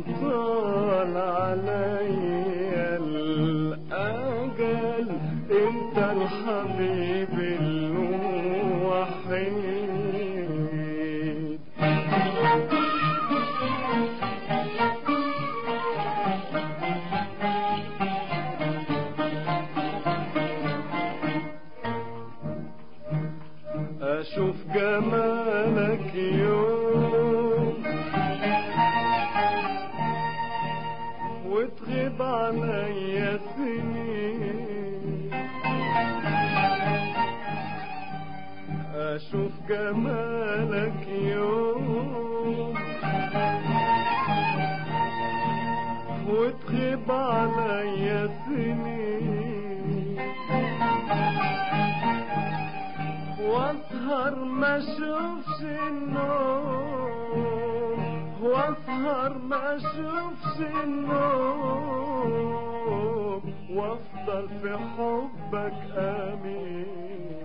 طال عليا الأجل انت الحبيب الوحيد أشوف جمالك يوم وتغيب عليا سنين أشوف جمالك يوم وتغيب عليا سنين واسهر ما اشوفش النوم واسهر ما اشوفش النوم وافضل في حبك امين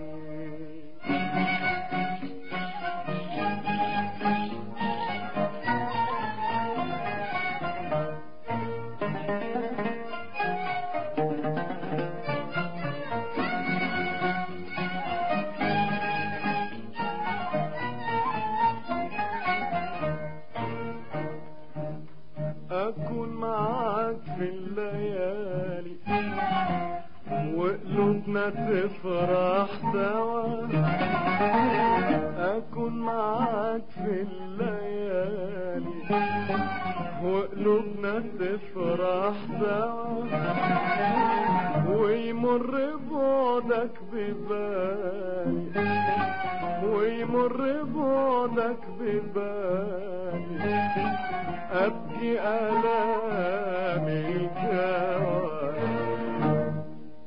أكون معاك في الليالي وقلوبنا تفرح سوا أكون معاك في الليالي وقلوبنا تفرح سوا ويمر بعدك ببالي ويمر بعدك ببالي أبكي آلامي الجوارح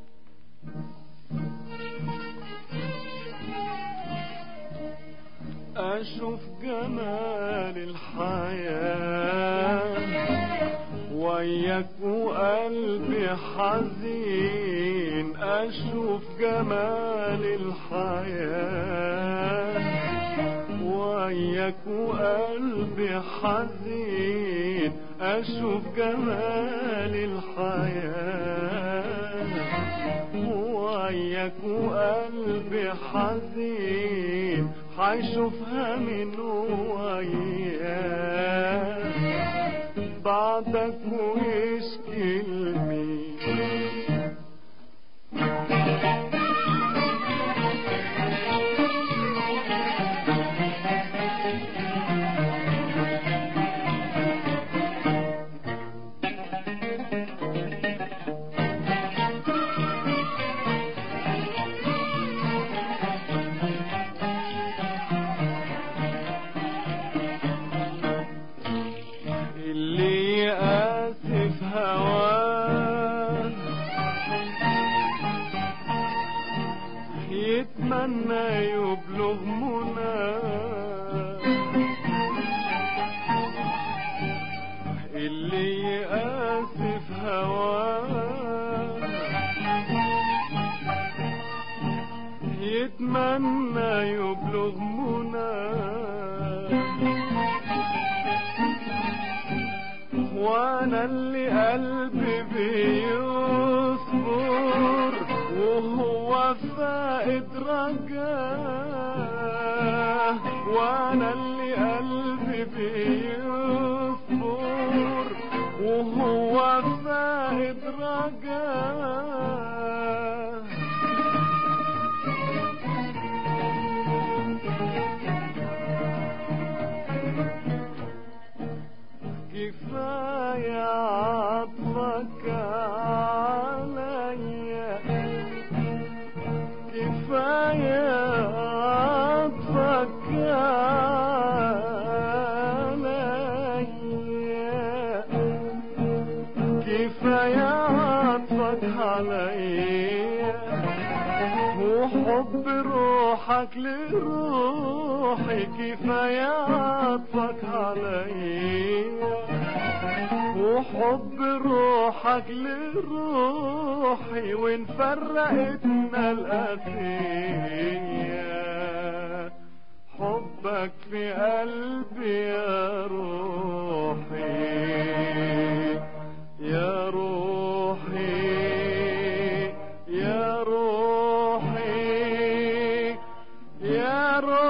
أشوف جمال الحياة وياك وقلبي حزين أشوف جمال الحياة وياك وقلبي حزين أشوف جمال الحياة وياك وقلبي حزين حيشوفها من وياك بعدك ويشكي لمين اللي يقاسف هواه يتمنى يبلغ مناه اللي يقاسف هواه يتمنى يبلغ مناه وانا اللي قلبي بيصبر وهو فائد رجاه وانا اللي قلبي بيصبر وهو فائد رجاه كفاية عطفك عليا كفاية عطفك عليا كفاية عطفك عليا وحب روحك لروحي كفاية عطفك عليا وحب روحك لروحي وان فرقتنا الأسية حبك في قلبي يا روحي يا روحي